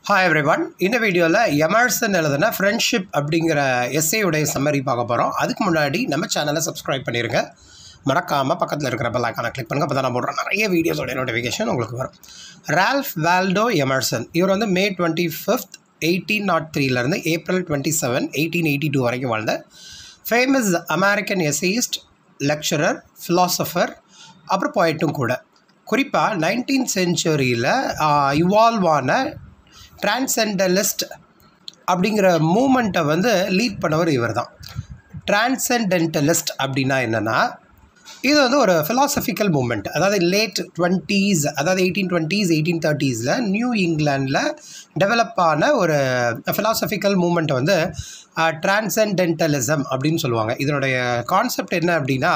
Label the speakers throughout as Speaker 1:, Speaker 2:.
Speaker 1: hi everyone இந்த வீடியோவில் Emerson எழுதின ஃப்ரெண்ட்ஷிப் அப்படிங்கிற எஸ்ஏயுடைய சம்மரி பார்க்க போகிறோம் அதுக்கு முன்னாடி நம்ம சேனலை சப்ஸ்கிரைப் பண்ணிடுங்க மறக்காமல் பக்கத்தில் இருக்கிற பெல் ஐக்கானை கிளிக் பண்ணுங்கள் அப்போ தான் நான் போடுற நிறைய வீடியோஸோட நோட்டிஃபிகேஷன் உங்களுக்கு வரும் ரால்ஃப் வால்டோ எமர்சன் இவர் வந்து May twenty fifth eighteen naught த்ரீலேருந்து April twenty seven eighteen eighty two வரைக்கும் வாழ்ந்த famous American essayist lecturer philosopher அப்புறம் போயிட்டும் கூட குறிப்பாக நைன்டீன் செஞ்சுரியில் இவால்வ் ஆன டிரான்சென்டலிஸ்ட் அப்படிங்கிற மூமெண்ட்டை வந்து லீட் பண்ணவர் இவர் தான் டிரான்சென்டென்டலிஸ்ட் அப்படின்னா என்னென்னா இது வந்து ஒரு ஃபிலாசபிக்கல் மூமெண்ட் அதாவது லேட் டுவெண்ட்டீஸ் அதாவது எயிட்டீன் டுவெண்ட்டீஸ் எயிட்டீன் தேர்ட்டீஸில் நியூ இங்கிலாண்டில் டெவலப் ஆன ஒரு ஃபிலாசபிக்கல் மூமெண்ட்டை வந்து டிரான்சென்டென்டலிசம் அப்படின்னு சொல்லுவாங்க இதனுடைய கான்செப்ட் என்ன அப்படின்னா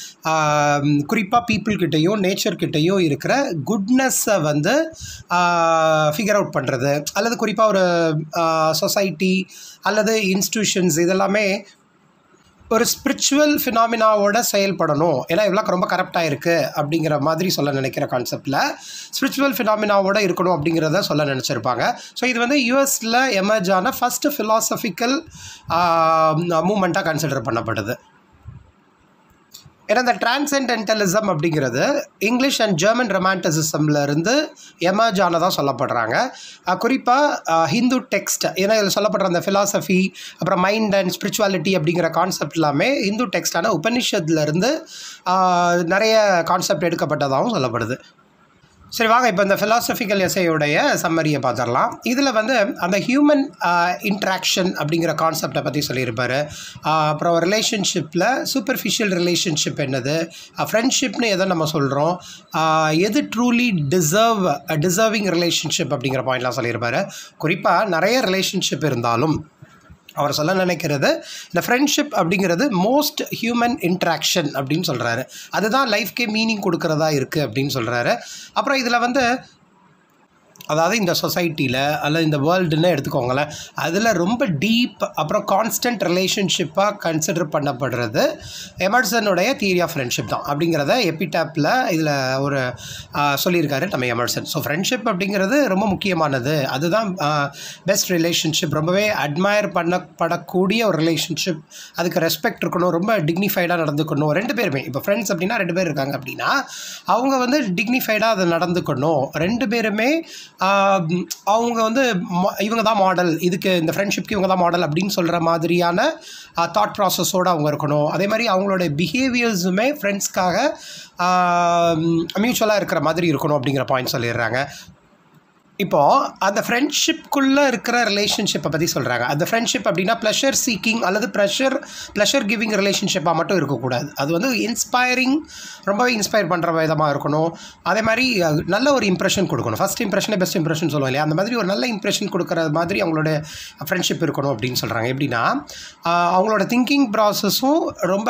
Speaker 1: குறிப்பாக பீப்புள்கிட்டையும் நேச்சர்கிட்டையும் இருக்கிற குட்னஸ்ஸை வந்து ஃபிகர் அவுட் பண்ணுறது அல்லது குறிப்பாக ஒரு சொசைட்டி அல்லது இன்ஸ்டியூஷன்ஸ் இதெல்லாமே ஒரு ஸ்பிரிச்சுவல் ஃபினாமினாவோட செயல்படணும் ஏன்னா இவ்வளோ ரொம்ப கரெக்டாக இருக்குது அப்படிங்கிற மாதிரி சொல்ல நினைக்கிற கான்செப்டில் ஸ்பிரிச்சுவல் ஃபினாமினாவோட இருக்கணும் அப்படிங்கிறத சொல்ல நினச்சிருப்பாங்க ஸோ இது வந்து யூஎஸில் எமர்ஜ் ஆன ஃபஸ்ட்டு ஃபிலாசபிக்கல் மூமெண்ட்டாக கன்சிடர் பண்ணப்படுது ஏன்னா இந்த டிரான்சென்டென்டலிசம் அப்படிங்கிறது இங்கிலீஷ் அண்ட் ஜெர்மன் ரொமான்டிசிசமில் இருந்து எமர்ஜ் ஆனதாக சொல்லப்படுறாங்க குறிப்பாக ஹிந்து டெக்ஸ்ட் ஏன்னா இதில் சொல்லப்படுற அந்த ஃபிலாசபி அப்புறம் மைண்ட் அண்ட் ஸ்பிரிச்சுவாலிட்டி அப்படிங்கிற கான்செப்ட் எல்லாமே ஹிந்து டெக்ஸ்டான உபனிஷத்துலேருந்து நிறைய கான்செப்ட் எடுக்கப்பட்டதாகவும் சொல்லப்படுது சரி வாங்க இப்போ இந்த ஃபிலாசபிக்கல் எஸ்ஐயோடைய சம்மரியை பார்த்துடலாம் இதில் வந்து அந்த ஹியூமன் இன்ட்ராக்ஷன் அப்படிங்கிற கான்செப்டை பற்றி சொல்லியிருப்பார் அப்புறம் ரிலேஷன்ஷிப்பில் சூப்பர்ஃபிஷியல் ரிலேஷன்ஷிப் என்னது ஃப்ரெண்ட்ஷிப்னு எதை நம்ம சொல்கிறோம் எது ட்ரூலி டிசர்வ் டிசர்விங் ரிலேஷன்ஷிப் அப்படிங்கிற பாயிண்ட்லாம் சொல்லியிருப்பார் குறிப்பாக நிறைய ரிலேஷன்ஷிப் இருந்தாலும் அவர் சொல்ல நினைக்கிறது இந்த ஃப்ரெண்ட்ஷிப் அப்படிங்கிறது மோஸ்ட் ஹியூமன் இன்ட்ராக்ஷன் அப்படின்னு சொல்கிறாரு அதுதான் லைஃப்க்கே மீனிங் கொடுக்குறதா இருக்குது அப்படின்னு சொல்கிறாரு அப்புறம் இதில் வந்து அதாவது இந்த சொசைட்டியில் அல்லது இந்த வேர்ல்டுன்னு எடுத்துக்கோங்களேன் அதில் ரொம்ப டீப் அப்புறம் கான்ஸ்டன்ட் ரிலேஷன்ஷிப்பாக கன்சிடர் பண்ணப்படுறது எமர்சனுடைய தியரி ஆஃப் ஃப்ரெண்ட்ஷிப் தான் அப்படிங்கிறத எபிடாப்பில் இதில் ஒரு சொல்லியிருக்காரு நம்ம எமர்சன் ஸோ ஃப்ரெண்ட்ஷிப் அப்படிங்கிறது ரொம்ப முக்கியமானது அதுதான் பெஸ்ட் ரிலேஷன்ஷிப் ரொம்பவே அட்மயர் பண்ணப்படக்கூடிய ஒரு ரிலேஷன்ஷிப் அதுக்கு ரெஸ்பெக்ட் இருக்கணும் ரொம்ப டிக்னிஃபைடாக நடந்துக்கணும் ரெண்டு பேருமே இப்போ ஃப்ரெண்ட்ஸ் அப்படின்னா ரெண்டு பேர் இருக்காங்க அப்படின்னா அவங்க வந்து டிக்னிஃபைடாக அதை நடந்துக்கணும் ரெண்டு பேருமே அவங்க வந்து இவங்க தான் மாடல் இதுக்கு இந்த ஃப்ரெண்ட்ஷிப்க்கு இவங்க தான் மாடல் அப்படின்னு சொல்கிற மாதிரியான தாட் ப்ராசஸோடு அவங்க இருக்கணும் அதே மாதிரி அவங்களோட பிஹேவியர்ஸுமே ஃப்ரெண்ட்ஸ்க்காக மியூச்சுவலாக இருக்கிற மாதிரி இருக்கணும் அப்படிங்கிற பாயிண்ட் சொல்லிடுறாங்க இப்போது அந்த ஃப்ரெண்ட்ஷிப்குள்ளே இருக்கிற ரிலேஷன்ஷிப்பை பற்றி சொல்கிறாங்க அந்த ஃப்ரெண்ட்ஷிப் அப்படின்னா ப்ளஷர் சீக்கிங் அல்லது ப்ளஷர் ப்ளஷர் கிவிங் ரிலேஷன்ஷிப்பாக மட்டும் இருக்கக்கூடாது அது வந்து இன்ஸ்பைரிங் ரொம்பவே இன்ஸ்பயர் பண்ணுற விதமாக இருக்கணும் அதே மாதிரி நல்ல ஒரு இம்ப்ரெஷன் கொடுக்கணும் ஃபஸ்ட் இம்ப்ரெஷனே பெஸ்ட் இம்ப்ரெஷன் சொல்லுவோம் இல்லையா அந்த மாதிரி ஒரு நல்ல இம்ப்ரெஷன் கொடுக்குற மாதிரி அவங்களோட ஃப்ரெண்ட்ஷிப் இருக்கணும் அப்படின்னு சொல்கிறாங்க எப்படின்னா அவங்களோட திங்கிங் ப்ராசஸும் ரொம்ப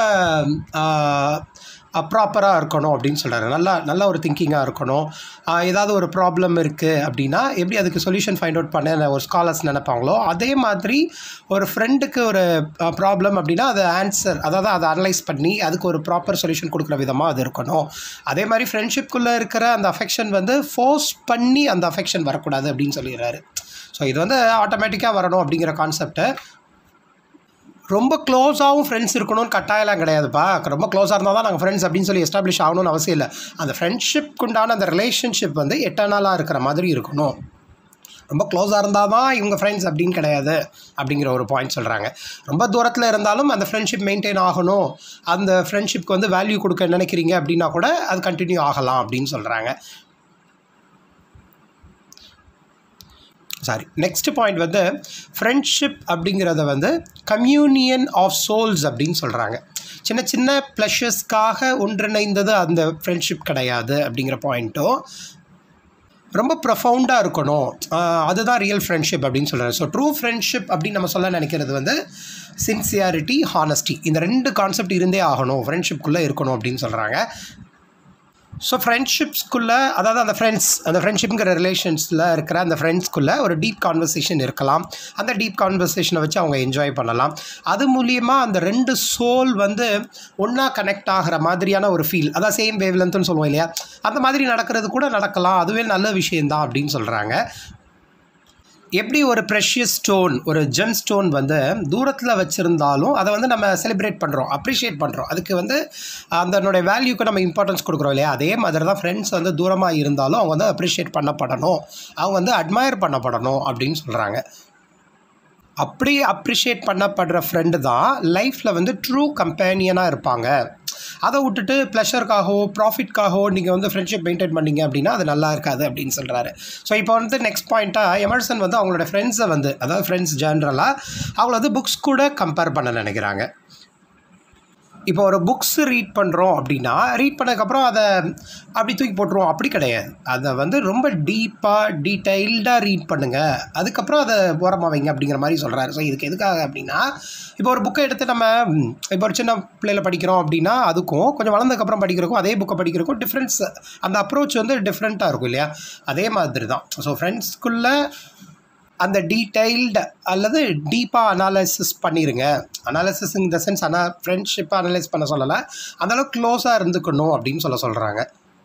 Speaker 1: ப்ராப்பராக இருக்கணும் அப்படின்னு சொல்கிறாரு நல்லா நல்ல ஒரு திங்கிங்காக இருக்கணும் ஏதாவது ஒரு ப்ராப்ளம் இருக்குது அப்படின்னா எப்படி அதுக்கு சொல்யூஷன் ஃபைண்ட் அவுட் பண்ண ஒரு ஸ்காலர்ஸ் நினைப்பாங்களோ அதே மாதிரி ஒரு ஃப்ரெண்டுக்கு ஒரு ப்ராப்ளம் அப்படின்னா அதை ஆன்சர் அதாவது அதை அனலைஸ் பண்ணி அதுக்கு ஒரு ப்ராப்பர் சொல்யூஷன் கொடுக்குற விதமாக அது இருக்கணும் அதே மாதிரி ஃப்ரெண்ட்ஷிப்குள்ளே இருக்கிற அந்த அஃபெக்ஷன் வந்து ஃபோர்ஸ் பண்ணி அந்த அஃபெக்ஷன் வரக்கூடாது அப்படின்னு சொல்லிடுறாரு ஸோ இது வந்து ஆட்டோமேட்டிக்காக வரணும் அப்படிங்கிற கான்செப்டை ரொம்ப க்ளோஸாகவும் ஃப்ரெண்ட்ஸ் இருக்கணும்னு கட்டாயம்லாம் கிடையாதுப்பா ரொம்ப க்ளோஸாக இருந்தால் தான் நாங்கள் ஃப்ரெண்ட்ஸ் அப்படின்னு சொல்லி எஸ்டாப்ளிஷ் ஆகணும்னு அவசியம் இல்லை அந்த ஃப்ரெண்ட்ஷிப்க்கு உண்டான அந்த ரிலேஷன்ஷிப் வந்து எட்டர்னலாக இருக்கிற மாதிரி இருக்கணும் ரொம்ப க்ளோஸாக இருந்தால் தான் இவங்க ஃப்ரெண்ட்ஸ் அப்படின்னு கிடையாது அப்படிங்கிற ஒரு பாயிண்ட் சொல்கிறாங்க ரொம்ப தூரத்தில் இருந்தாலும் அந்த ஃப்ரெண்ட்ஷிப் மெயின்டைன் ஆகணும் அந்த ஃப்ரெண்ட்ஷிப்க்கு வந்து வேல்யூ கொடுக்க நினைக்கிறீங்க அப்படின்னா கூட அது கண்டினியூ ஆகலாம் அப்படின்னு சொல்கிறாங்க சாரி நெக்ஸ்ட் பாயிண்ட் வந்து ஃப்ரெண்ட்ஷிப் அப்படிங்கிறத வந்து கம்யூனியன் ஆஃப் சோல்ஸ் அப்படின்னு சொல்கிறாங்க சின்ன சின்ன ப்ளஷர்ஸ்க்காக ஒன்றிணைந்தது அந்த ஃப்ரெண்ட்ஷிப் கிடையாது அப்படிங்கிற பாயிண்ட்டும் ரொம்ப ப்ரொஃபவுண்டாக இருக்கணும் அதுதான் ரியல் ஃப்ரெண்ட்ஷிப் அப்படின்னு சொல்கிறாங்க ஸோ ட்ரூ ஃப்ரெண்ட்ஷிப் அப்படின்னு நம்ம சொல்ல நினைக்கிறது வந்து சின்சியாரிட்டி ஹானஸ்டி இந்த ரெண்டு கான்செப்ட் இருந்தே ஆகணும் ஃப்ரெண்ட்ஷிப்குள்ளே இருக்கணும் அப்படின்னு சொல்கிறாங்க ஸோ ஃப்ரெண்ட்ஷிப்ஸ்குள்ளே அதாவது அந்த ஃப்ரெண்ட்ஸ் அந்த ஃப்ரெண்ட்ஷிப்ங்கிற ரிலேஷன்ஸில் இருக்கிற அந்த ஃப்ரெண்ட்ஸ்குள்ளே ஒரு டீப் கான்வர்சேஷன் இருக்கலாம் அந்த டீப் கான்வர்சேஷனை வச்சு அவங்க என்ஜாய் பண்ணலாம் அது மூலியமாக அந்த ரெண்டு சோல் வந்து ஒன்றா கனெக்ட் ஆகிற மாதிரியான ஒரு ஃபீல் அதான் சேம் வேவ் லென்த்துன்னு சொல்லுவோம் இல்லையா அந்த மாதிரி நடக்கிறது கூட நடக்கலாம் அதுவே நல்ல விஷயந்தான் அப்படின்னு சொல்கிறாங்க எப்படி ஒரு ப்ரெஷியஸ் ஸ்டோன் ஒரு ஜெம் ஸ்டோன் வந்து தூரத்தில் வச்சுருந்தாலும் அதை வந்து நம்ம செலிப்ரேட் பண்ணுறோம் அப்ரிஷியேட் பண்ணுறோம் அதுக்கு வந்து அதனுடைய வேல்யூக்கு நம்ம இம்பார்ட்டன்ஸ் கொடுக்குறோம் இல்லையா அதே மாதிரி தான் ஃப்ரெண்ட்ஸ் வந்து தூரமாக இருந்தாலும் அவங்க வந்து அப்ரிஷியேட் பண்ணப்படணும் அவங்க வந்து அட்மயர் பண்ணப்படணும் அப்படின்னு சொல்கிறாங்க அப்படி அப்ரிஷியேட் பண்ணப்படுற ஃப்ரெண்டு தான் லைஃப்பில் வந்து ட்ரூ கம்பேனியனாக இருப்பாங்க அதை விட்டுட்டு ப்ளஷருக்காகவோ ப்ராஃபிட்காகவோ நீங்கள் வந்து ஃப்ரெண்ட்ஷிப் மெயின்டைன் பண்ணீங்க அப்படின்னா அது நல்லா இருக்காது அப்படின்னு சொல்கிறாரு ஸோ இப்போ வந்து நெக்ஸ்ட் பாயிண்ட்டாக எமர்சன் வந்து அவங்களோட ஃப்ரெண்ட்ஸை வந்து அதாவது ஃப்ரெண்ட்ஸ் ஜென்ரலாக அவங்கள வந்து புக்ஸ் கூட கம்பேர் பண்ண நினைக்கிறாங்க இப்போ ஒரு புக்ஸ் ரீட் பண்ணுறோம் அப்படின்னா ரீட் பண்ணதுக்கப்புறம் அதை அப்படி தூக்கி போட்டுருவோம் அப்படி கிடையாது அதை வந்து ரொம்ப டீப்பாக டீட்டெயில்டாக ரீட் பண்ணுங்கள் அதுக்கப்புறம் அதை ஓரமாக வைங்க அப்படிங்கிற மாதிரி சொல்கிறாரு ஸோ இதுக்கு எதுக்காக அப்படின்னா இப்போ ஒரு புக்கை எடுத்து நம்ம ம், இப்போ ஒரு சின்ன பிள்ளையில படிக்கிறோம் அப்படின்னா அதுக்கும் கொஞ்சம் வளர்ந்ததுக்கப்புறம் படிக்கிறக்கும் அதே புக்கை படிக்கிறக்கும் டிஃப்ரென்ஸ் அந்த அப்ரோச் வந்து டிஃப்ரெண்ட்டாக இருக்கும் இல்லையா அதே மாதிரி தான் ஸோ ஃப்ரெண்ட்ஸ்குள்ளே அந்த டீடைல்டு அல்லது டீப்பாக அனாலிசிஸ் பண்ணிடுங்க அனாலிசிஸ் இன் த சென்ஸ் ஆனால் ஃப்ரெண்ட்ஷிப்பை அனலைஸ் பண்ண சொல்லலை அந்தளவுக்கு க்ளோஸாக இருந்துக்கணும் அப்படின்னு சொல்ல சொல்கிறாங்க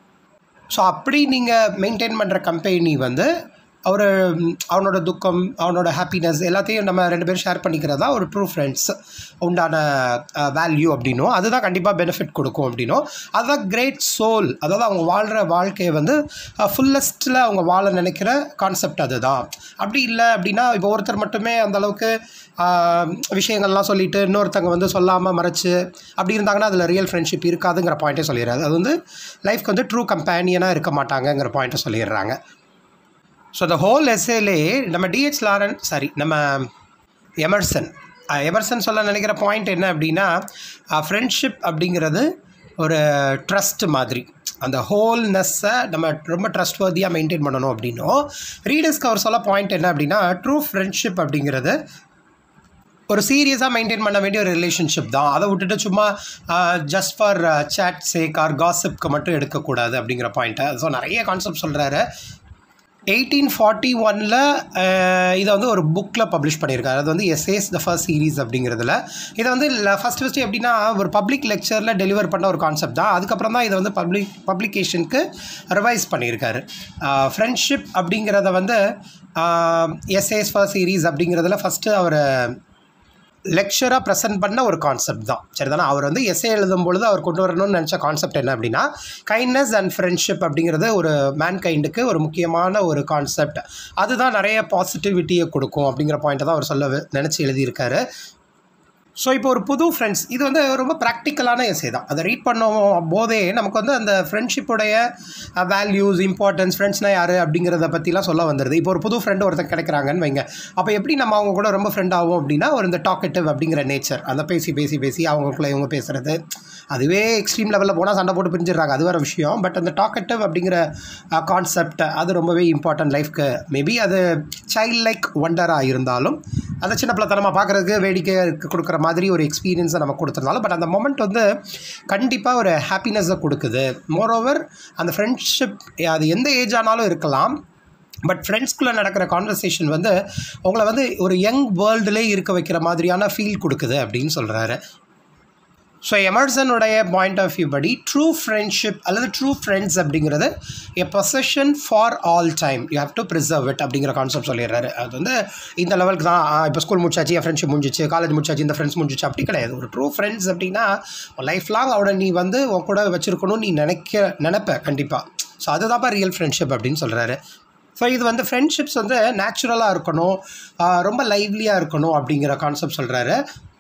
Speaker 1: ஸோ அப்படி நீங்கள் மெயின்டைன் பண்ணுற கம்பெனி வந்து அவர் அவனோட துக்கம் அவனோட ஹாப்பினஸ் எல்லாத்தையும் நம்ம ரெண்டு பேரும் ஷேர் பண்ணிக்கிறது தான் ஒரு ட்ரூ ஃப்ரெண்ட்ஸ் உண்டான வேல்யூ அப்படின்னும் அதுதான் கண்டிப்பாக பெனிஃபிட் கொடுக்கும் அப்படின்னும் அதுதான் கிரேட் சோல் அதாவது அவங்க வாழ்கிற வாழ்க்கையை வந்து ஃபுல்லஸ்ட்டில் அவங்க வாழ நினைக்கிற கான்செப்ட் அதுதான் அப்படி இல்லை அப்படின்னா இப்போ ஒருத்தர் மட்டுமே அந்த அளவுக்கு ஆஹ், விஷயங்கள்லாம் சொல்லிட்டு இன்னொருத்தங்க வந்து சொல்லாமல் மறைச்சு அப்படி இருந்தாங்கன்னா அதில் ரியல் ஃப்ரெண்ட்ஷிப் இருக்காதுங்கிற பாயிண்ட்டே சொல்லிடுறாரு அது வந்து லைஃப்க்கு வந்து ட்ரூ கம்பேனியனாக இருக்க மாட்டாங்கங்கிற பாயிண்ட்டை சொல்லிடுறாங்க ஸோ த ஹோல் எஸ்ஏலே நம்ம டிஹெச் லாரன் சாரி நம்ம எமர்சன் அஹ், எமர்சன் சொல்ல நினைக்கிற பாயிண்ட் என்ன அப்படின்னா ஃப்ரெண்ட்ஷிப் அப்படிங்கிறது ஒரு ட்ரஸ்ட் மாதிரி அந்த ஹோல்னஸ்ஸை நம்ம ரொம்ப ட்ரஸ்ட்வர்தியாக மெயின்டைன் பண்ணணும் அப்படின்னும் ரீடர்ஸ்க்கு அவர் சொல்ல பாயிண்ட் என்ன அப்படின்னா ட்ரூ ஃப்ரெண்ட்ஷிப் அப்படிங்கிறது ஒரு சீரியஸாக மெயின்டைன் பண்ண வேண்டிய ஒரு ரிலேஷன்ஷிப் தான் அதை விட்டுட்டு சும்மா ஜஸ்ட் ஃபார் சேட் சேக் ஆர் காசிப்க்கு மட்டும் எடுக்கக்கூடாது அப்படிங்கிற பாயிண்ட்டை ஸோ நிறைய கான்செப்ட் சொல்கிறாரு எயிட்டீன் ஃபார்ட்டி ஒனில் இதை வந்து ஒரு புக்கில் பப்ளிஷ் பண்ணியிருக்காரு அது வந்து எஸ்ஏஸ் த ஃபர்ஸ்ட் சீரீஸ் அப்படிங்கிறதுல இதை வந்து ஃபஸ்ட் ஃபஸ்ட்டு எப்படின்னா ஒரு பப்ளிக் லெக்சரில் டெலிவர் பண்ண ஒரு கான்செப்ட் தான் அதுக்கப்புறம் தான் இதை வந்து பப்ளிக் பப்ளிகேஷனுக்கு ரிவைஸ் பண்ணியிருக்காரு ஃப்ரெண்ட்ஷிப் அப்படிங்கிறத வந்து எஸ்ஏஸ் ஃபர்ஸ்ட் சீரீஸ் அப்படிங்கிறதுல ஃபஸ்ட்டு அவர் லெக்சராக ப்ரெசென்ட் பண்ண ஒரு கான்செப்ட் தான் சரிதானே அவர் வந்து எஸ்ஏ எழுதும் பொழுது அவர் கொண்டு வரணும்னு நினச்ச கான்செப்ட் என்ன அப்படின்னா கைண்ட்னஸ் அண்ட் ஃப்ரெண்ட்ஷிப் அப்படிங்கிறது ஒரு மேன் கைண்டுக்கு ஒரு முக்கியமான ஒரு கான்செப்ட் அதுதான் நிறைய பாசிட்டிவிட்டியை கொடுக்கும் அப்படிங்கிற பாயிண்ட்டை தான் அவர் சொல்ல நினச்சி எழுதியிருக்காரு ஸோ இப்போ ஒரு புது ஃப்ரெண்ட்ஸ் இது வந்து ரொம்ப ப்ராக்டிக்கலான எஸ்ஏ தான் அதை ரீட் பண்ணும் போதே நமக்கு வந்து அந்த ஃப்ரெண்ட்ஷிப்புடைய வேல்யூஸ் இம்பார்ட்டன்ஸ் ஃப்ரெண்ட்ஸ்னால் யார் அப்படிங்கிறத பற்றிலாம் சொல்ல வந்துடுது இப்போ ஒரு புது ஃப்ரெண்டு ஒருத்தர் கிடைக்கிறாங்கன்னு வைங்க அப்போ எப்படி நம்ம அவங்க கூட ரொம்ப ஃப்ரெண்ட் ஆகும் அப்படின்னா ஒரு இந்த டாக்கெட்டிவ் அப்படிங்கிற நேச்சர் அந்த பேசி பேசி பேசி அவங்களுக்குள்ள இவங்க பேசுகிறது அதுவே எக்ஸ்ட்ரீம் லெவலில் போனால் சண்டை போட்டு பிரிஞ்சிடுறாங்க அது வேறு விஷயம் பட் அந்த டாக்கெட்டிவ் அப்படிங்கிற கான்செப்ட் அது ரொம்பவே இம்பார்ட்டன்ட் லைஃப்க்கு மேபி அது சைல்ட் லைக் ஒண்டராக இருந்தாலும் அந்த சின்ன பிள்ளைத்தனமாக பார்க்குறதுக்கு வேடிக்கை கொடுக்குற மாதிரி ஒரு எக்ஸ்பீரியன்ஸை நம்ம கொடுத்துருந்தாலும் பட் அந்த மொமெண்ட் வந்து கண்டிப்பாக ஒரு ஹாப்பினஸை கொடுக்குது மோரோவர் அந்த ஃப்ரெண்ட்ஷிப் அது எந்த ஏஜ் ஆனாலும் இருக்கலாம் பட் ஃப்ரெண்ட்ஸ்குள்ளே நடக்கிற கான்வர்சேஷன் வந்து உங்களை வந்து ஒரு யங் வேர்ல்டுலேயே இருக்க வைக்கிற மாதிரியான ஃபீல் கொடுக்குது அப்படின்னு சொல்கிறாரு ஸோ எமர்சனுடைய பாயிண்ட் ஆஃப் வியூ படி ட்ரூ ஃப்ரெண்ட்ஷிப் அல்லது ட்ரூ ஃப்ரெண்ட்ஸ் அப்படிங்கிறது a possession for all time you have to preserve it அப்படிங்கிற கான்செப்ட் சொல்லிடுறாரு அது வந்து இந்த லெவலுக்கு தான் இப்போ ஸ்கூல் முடிச்சாச்சு என் ஃப்ரெண்ட்ஷிப் முடிஞ்சிச்சு காலேஜ் முடிச்சாச்சு இந்த ஃப்ரெண்ட்ஸ் முடிஞ்சிச்சு அப்படி கிடையாது ஒரு ட்ரூ ஃப்ரெண்ட்ஸ் அப்படின்னா லைஃப் லாங் அவனை நீ வந்து உன் கூட வச்சுருக்கணும்னு நீ நினைக்க நினைப்ப கண்டிப்பாக ஸோ அதுதான்ப்பா ரியல் ஃப்ரெண்ட்ஷிப் அப்படின்னு சொல்கிறாரு ஸோ இது வந்து ஃப்ரெண்ட்ஷிப்ஸ் வந்து நேச்சுரலாக இருக்கணும் ஆஹ் ரொம்ப லைவ்லியாக இருக்கணும் அப்படிங்கிற கான்செப்ட் சொல்கிறாரு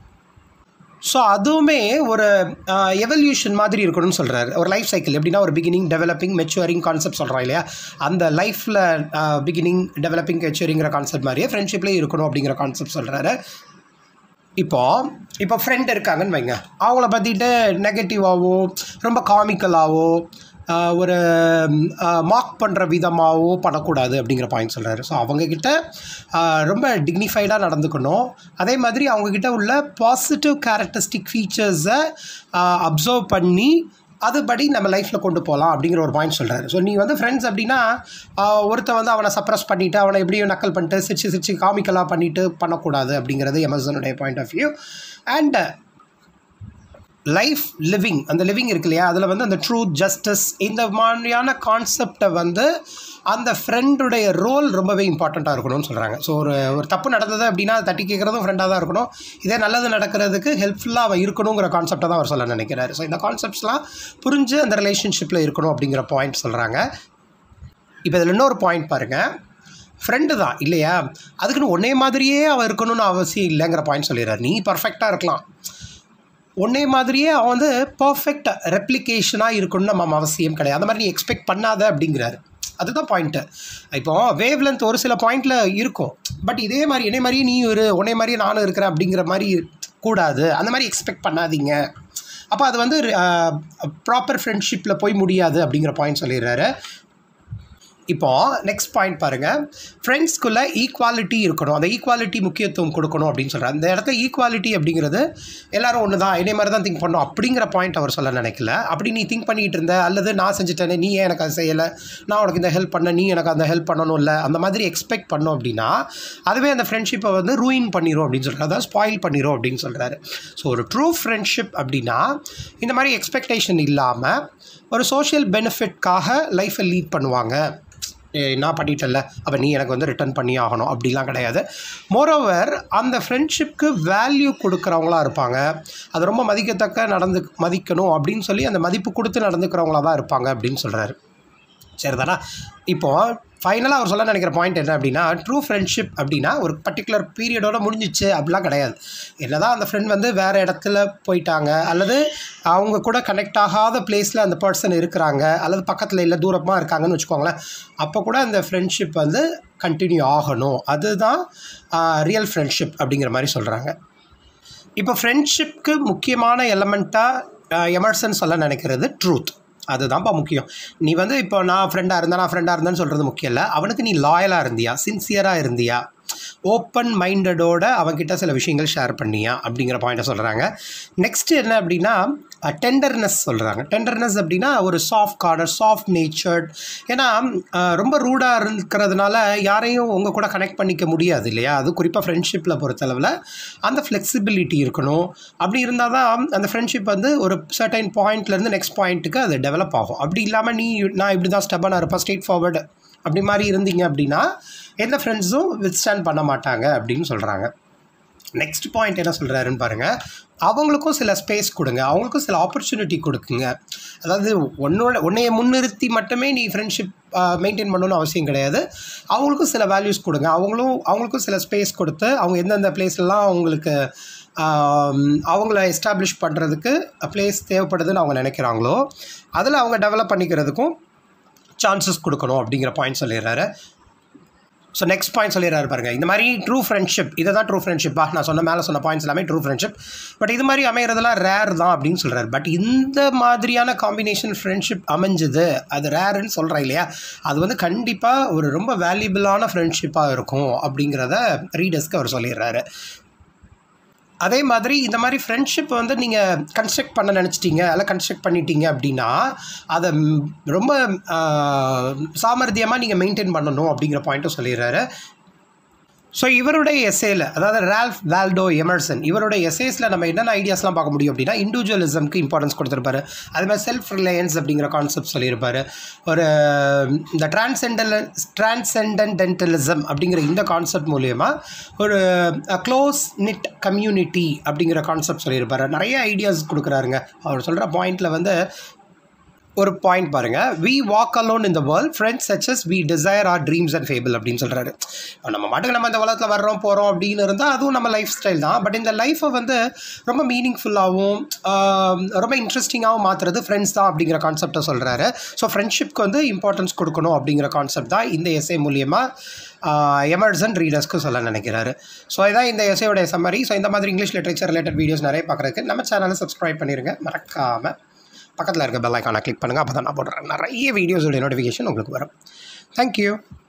Speaker 1: ஸோ அதுவுமே ஒரு எவல்யூஷன் மாதிரி இருக்கணும்னு சொல்கிறாரு ஒரு லைஃப் சைக்கிள் எப்படின்னா ஒரு பிகினிங் டெவலப்பிங் மெச்சுவரிங் கான்செப்ட் சொல்கிறோம் இல்லையா அந்த லைஃப்பில் பிகினிங் டெவலப்பிங் மெச்சுவரிங்கிற கான்செப்ட் மாதிரியே ஃப்ரெண்ட்ஷிப்லேயே இருக்கணும் அப்படிங்கிற கான்செப்ட் சொல்கிறாரு இப்போ இப்போ ஃப்ரெண்ட் இருக்காங்கன்னு வைங்க அவங்கள பற்றிட்டு நெகட்டிவாகவோ ரொம்ப காமிக்கலாகவோ ஒரு மார்க் பண்ணுற விதமாகவோ பண்ணக்கூடாது அப்படிங்கிற பாயிண்ட் சொல்கிறாரு ஸோ அவங்கக்கிட்ட ரொம்ப டிக்னிஃபைடாக நடந்துக்கணும் அதே மாதிரி அவங்கக்கிட்ட உள்ள பாசிட்டிவ் கேரக்டரிஸ்டிக் ஃபீச்சர்ஸை அப்சர்வ் பண்ணி அதுபடி நம்ம லைஃப்பில் கொண்டு போகலாம் அப்படிங்கிற ஒரு பாயிண்ட் சொல்கிறாரு ஸோ நீ வந்து ஃப்ரெண்ட்ஸ் அப்படின்னா ஒருத்தன் வந்து அவனை சப்ரஸ் பண்ணிவிட்டு அவனை எப்படியும் நக்கல் பண்ணிட்டு சிரிச்சு சிரிச்சு காமிக்கலாக பண்ணிவிட்டு பண்ணக்கூடாது அப்படிங்கிறது எமர்சனுடைய point of view and life living அந்த லிவிங் இருக்கு இல்லையா அதில் வந்து அந்த ட்ரூத் ஜஸ்டிஸ் இந்த மாதிரியான கான்செப்டை வந்து அந்த ஃப்ரெண்டுடைய ரோல் ரொம்பவே இம்பார்ட்டண்ட்டாக இருக்கணும்னு சொல்கிறாங்க ஸோ ஒரு ஒரு தப்பு நடந்தது அப்படின்னா அதை தட்டி கேட்குறதும் ஃப்ரெண்டாக தான் இருக்கணும் இதே நல்லது நடக்கிறதுக்கு ஹெல்ப்ஃபுல்லாக அவன் இருக்கணுங்கிற கான்செப்டை தான் அவர் சொல்ல நினைக்கிறாரு ஸோ இந்த கான்செப்ட்ஸ்லாம் புரிஞ்சு அந்த ரிலேஷன்ஷிப்பில் இருக்கணும் அப்படிங்கிற பாயிண்ட் சொல்கிறாங்க இப்போ இதில் இன்னொரு பாயிண்ட் பாருங்கள் ஃப்ரெண்டு தான் இல்லையா அதுக்குன்னு ஒன்னே மாதிரியே அவன் இருக்கணும்னு அவசியம் இல்லைங்கிற பாயிண்ட் சொல்லிடுறாரு நீ பர்ஃபெக்டாக இருக்கலாம் ஒன்னே மாதிரியே அவன் வந்து பர்ஃபெக்ட் ரெப்ளிகேஷனாக இருக்கணும்னு நம்ம அவசியம் கிடையாது அந்த மாதிரி நீ எக்ஸ்பெக்ட் பண்ணாத அப்படிங்கிறாரு அதுதான் பாயிண்ட்டு இப்போ வேவ் லென்த் ஒரு சில பாயிண்டில் இருக்கும் பட் இதே மாதிரி என்னை மாதிரியே நீ ஒரு உன்னை மாதிரியே நானும் இருக்கிறேன் அப்படிங்கிற மாதிரி கூடாது அந்த மாதிரி எக்ஸ்பெக்ட் பண்ணாதீங்க அப்போ அது வந்து ப்ராப்பர் ஃப்ரெண்ட்ஷிப்பில் போய் முடியாது அப்படிங்கிற பாயிண்ட் சொல்லிடுறாரு இப்போ நெக்ஸ்ட் பாயிண்ட் பாருங்கள் ஃப்ரெண்ட்ஸ்குள்ளே ஈக்குவாலிட்டி இருக்கணும் அந்த ஈக்குவாலிட்டி முக்கியத்துவம் கொடுக்கணும் அப்படின்னு சொல்கிறார் அந்த இடத்துல ஈக்குவாலிட்டி அப்படிங்கிறது எல்லாரும் ஒன்று தான் இதே மாதிரி தான் திங்க் பண்ணணும் அப்படிங்கிற பாயிண்ட் அவர் சொல்ல நினைக்கல அப்படி நீ திங்க் பண்ணிகிட்டு இருந்த அல்லது நான் செஞ்சுட்டேனே நீ ஏன் எனக்கு அதை செய்யலை நான் உனக்கு இந்த ஹெல்ப் பண்ண நீ எனக்கு அந்த ஹெல்ப் பண்ணணும் இல்லை அந்த மாதிரி எக்ஸ்பெக்ட் பண்ணோம் அப்படின்னா அதுவே அந்த ஃப்ரெண்ட்ஷிப்பை வந்து ரூயின் பண்ணிடும் அப்படின்னு சொல்கிறார் அதாவது ஸ்பாயில் பண்ணிடும் அப்படின்னு சொல்கிறாரு ஸோ ஒரு ட்ரூ ஃப்ரெண்ட்ஷிப் அப்படின்னா இந்த மாதிரி எக்ஸ்பெக்டேஷன் இல்லாமல் ஒரு சோஷியல் பெனிஃபிட்காக லைஃப்பை லீட் பண்ணுவாங்க ஏய், நான் பண்ணிட்டேன்ல அப்போ நீ எனக்கு வந்து ரிட்டர்ன் பண்ணி ஆகணும் அப்படிலாம் கிடையாது மோரோவர் அந்த ஃப்ரெண்ட்ஷிப்க்கு வேல்யூ கொடுக்குறவங்களா இருப்பாங்க அது ரொம்ப மதிக்கத்தக்க நடந்து மதிக்கணும் அப்படின்னு சொல்லி அந்த மதிப்பு கொடுத்து நடந்துக்கிறவங்களா தான் இருப்பாங்க அப்படின்னு சொல்கிறாரு சரிதானா இப்போ ஃபைனலாக அவர் சொல்ல நினைக்கிற பாயிண்ட் என்ன அப்படின்னா ட்ரூ ஃப்ரெண்ட்ஷிப் அப்படின்னா ஒரு பர்டிகுலர் பீரியடோட முடிஞ்சிச்சு அப்படிலாம் கிடையாது என்னதான் அந்த ஃப்ரெண்ட் வந்து வேறு இடத்துல போயிட்டாங்க அல்லது அவங்க கூட கனெக்ட் ஆகாத பிளேஸில் அந்த பர்சன் இருக்கிறாங்க அல்லது பக்கத்தில் இல்லை தூரமாக இருக்காங்கன்னு வச்சுக்கோங்களேன் அப்போ கூட அந்த ஃப்ரெண்ட்ஷிப் வந்து கண்டினியூ ஆகணும் அதுதான் ரியல் ஃப்ரெண்ட்ஷிப் அப்படிங்கிற மாதிரி சொல்கிறாங்க இப்போ ஃப்ரெண்ட்ஷிப்க்கு முக்கியமான எலமெண்ட்டாக எமர்சன் சொல்ல நினைக்கிறது ட்ரூத் அதுதான்ப்பா முக்கியம் நீ வந்து இப்போ நான் ஃப்ரெண்டாக இருந்தேன் நான் ஃப்ரெண்டாக இருந்தேன்னு சொல்கிறது முக்கியம் இல்லை அவனுக்கு நீ லாயலாக இருந்தியா சின்சியராக இருந்தியா ஓப்பன் மைண்டடோட அவன்கிட்ட சில விஷயங்கள் ஷேர் பண்ணியா அப்படிங்கிற பாயிண்ட்டை சொல்கிறாங்க நெக்ஸ்ட் என்ன அப்படின்னா டெண்டர்னஸ் சொல்கிறாங்க டெண்டர்னஸ் அப்படின்னா ஒரு சாஃப்ட் கார்னர் சாஃப்ட் நேச்சர்ட் ஏன்னா அஹ், ரொம்ப ரூடாக இருக்கிறதுனால யாரையும் உங்கள் கூட கனெக்ட் பண்ணிக்க முடியாது இல்லையா அது குறிப்பாக ஃப்ரெண்ட்ஷிப்பில் பொறுத்தளவில் அந்த ஃப்ளெக்சிபிலிட்டி இருக்கணும் அப்படி இருந்தால் தான் அந்த ஃப்ரெண்ட்ஷிப் வந்து ஒரு சர்டைன் பாயிண்ட்லேருந்து நெக்ஸ்ட் பாயிண்ட்டுக்கு அது டெவலப் ஆகும் அப்படி இல்லாமல் நீ நான் இப்படி தான் ஸ்டெப்பாக இருப்பேன் ஸ்ட்ரெயிட் ஃபார்வர்டு அப்படி மாதிரி இருந்தீங்க அப்படின்னா எந்த ஃப்ரெண்ட்ஸும் வித்ஸ்டாண்ட் பண்ண மாட்டாங்க அப்படின்னு சொல்கிறாங்க நெக்ஸ்ட் பாயிண்ட் என்ன சொல்கிறாருன்னு பாருங்கள் அவங்களுக்கும் சில ஸ்பேஸ் கொடுங்க அவங்களுக்கும் சில ஆப்பர்ச்சுனிட்டி கொடுக்குங்க அதாவது உன்னோட உன்னைய முன்னிறுத்தி மட்டுமே நீ ஃப்ரெண்ட்ஷிப் மெயின்டைன் பண்ணணும்னு அவசியம் கிடையாது அவங்களுக்கும் சில வேல்யூஸ் கொடுங்க அவங்களும் அவங்களுக்கும் சில ஸ்பேஸ் கொடுத்து அவங்க எந்தெந்த பிளேஸ்லாம் அவங்களுக்கு ஆம், அவங்கள எஸ்டாப்ளிஷ் பண்ணுறதுக்கு பிளேஸ் தேவைப்படுதுன்னு அவங்க நினைக்கிறாங்களோ அதில் அவங்க டெவலப் பண்ணிக்கிறதுக்கும் சான்சஸ் கொடுக்கணும் அப்படிங்கிற பாயிண்ட் சொல்லிடுறாரு ஸோ நெக்ஸ்ட் பாயிண்ட் சொல்லிடுறாரு பாருங்க இந்த மாதிரி ட்ரூ ஃப்ரெண்ட்ஷிப் இதை தான் ட்ரூ ஃப்ரெண்ட்ஷிப்பா நான் சொன்ன மேலே சொன்ன பாயிண்ட்ஸ் எல்லாமே ட்ரூ ஃப்ரெண்ட்ஷிப் பட் இது மாதிரி அமைகிறதெல்லாம் ரேர் தான் அப்படின்னு சொல்கிறாரு பட் இந்த மாதிரியான காம்பினேஷன் ஃப்ரெண்ட்ஷிப் அமைஞ்சது அது ரேருன்னு சொல்கிறேன் இல்லையா அது வந்து கண்டிப்பாக ஒரு ரொம்ப வேல்யூபிளான ஃப்ரெண்ட்ஷிப்பாக இருக்கும் அப்படிங்கிறத ரீடர்ஸ்க்கு அவர் சொல்லிடுறாரு அதே மாதிரி இந்த மாதிரி ஃப்ரெண்ட்ஷிப் வந்து நீங்கள் கன்ஸ்ட்ரக்ட் பண்ண நினச்சிட்டீங்க அல்ல கன்ஸ்ட்ரக்ட் பண்ணிட்டீங்க அப்படின்னா அதை ம், ரொம்ப சாமர்த்தியமாக நீங்கள் மெயின்டைன் பண்ணணும் அப்படிங்கிற பாயிண்ட்டும் சொல்லிடுறாரு ஸோ இவருடைய எஸ்ஏல அதாவது ரால்ஃப் வால்டோ எமர்சன் இவருடைய எஸ்ஏஸில் நம்ம என்னென்ன ஐடியாஸ்லாம் பார்க்க முடியும் அப்படின்னா இண்டிவிஜுவலிசம்க்கு இம்பார்ட்டன்ஸ் கொடுத்துருப்பாரு அது மாதிரி செல்ஃப் ரிலையன்ஸ் அப்படிங்கிற கான்செப்ட் சொல்லியிருப்பாரு ஒரு இந்த டிரான்செண்டல் டிரான்செண்டன்டென்டலிசம் அப்படிங்கிற இந்த கான்செப்ட் மூலயமா ஒரு க்ளோஸ் நிட் கம்யூனிட்டி அப்படிங்கிற கான்செப்ட் சொல்லியிருப்பாரு நிறைய ஐடியாஸ் கொடுக்குறாருங்க அவர் சொல்கிற பாயிண்டில் வந்து ஒரு பாயிண்ட் பாருங்க வி வாக் அலோன் இந்த world friends such as we desire are dreams and fable அப்படின்னு சொல்கிறாரு நம்ம மாட்டுக்கு நம்ம இந்த உலகத்தில் வர்றோம் போகிறோம் அப்படின்னு இருந்தால் அதுவும் நம்ம லைஃப் ஸ்டைல் தான் பட் இந்த லைஃப்பை வந்து ரொம்ப மீனிங்ஃபுல்லாகவும் ரொம்ப இன்ட்ரெஸ்டிங்காகவும் மாற்றுறது ஃப்ரெண்ட்ஸ் தான் அப்படிங்கிற கான்செப்டை சொல்கிறாரு ஸோ ஃப்ரெண்ட்ஷிப்க்கு வந்து இம்பார்ட்டன்ஸ் கொடுக்கணும் அப்படிங்கிற கான்செப்ட் தான் இந்த எஸ்ஏ மூலியமாக எமர்சன் ரீடர்ஸ்க்கு சொல்ல நினைக்கிறாரு ஸோ இதான் இந்த எஸ்ஏயோட சம்மரி ஸோ இந்த மாதிரி இங்கிலீஷ் லிட்ரேச்சர் ரிலேட்டட் வீடியோஸ் நிறைய பார்க்குறதுக்கு நம்ம சேனலை சப்ஸ்கிரைப் பண்ணிடுங்க மறக்காமல் பக்கத்தில் இருக்க பெல் ஐக்கானை கிளிக் பண்ணுங்கள் அப்போ தான் நான் போடுறேன் நிறைய வீடியோஸோட நோட்டிஃபிகேஷன் உங்களுக்கு வரும் தேங்க்யூ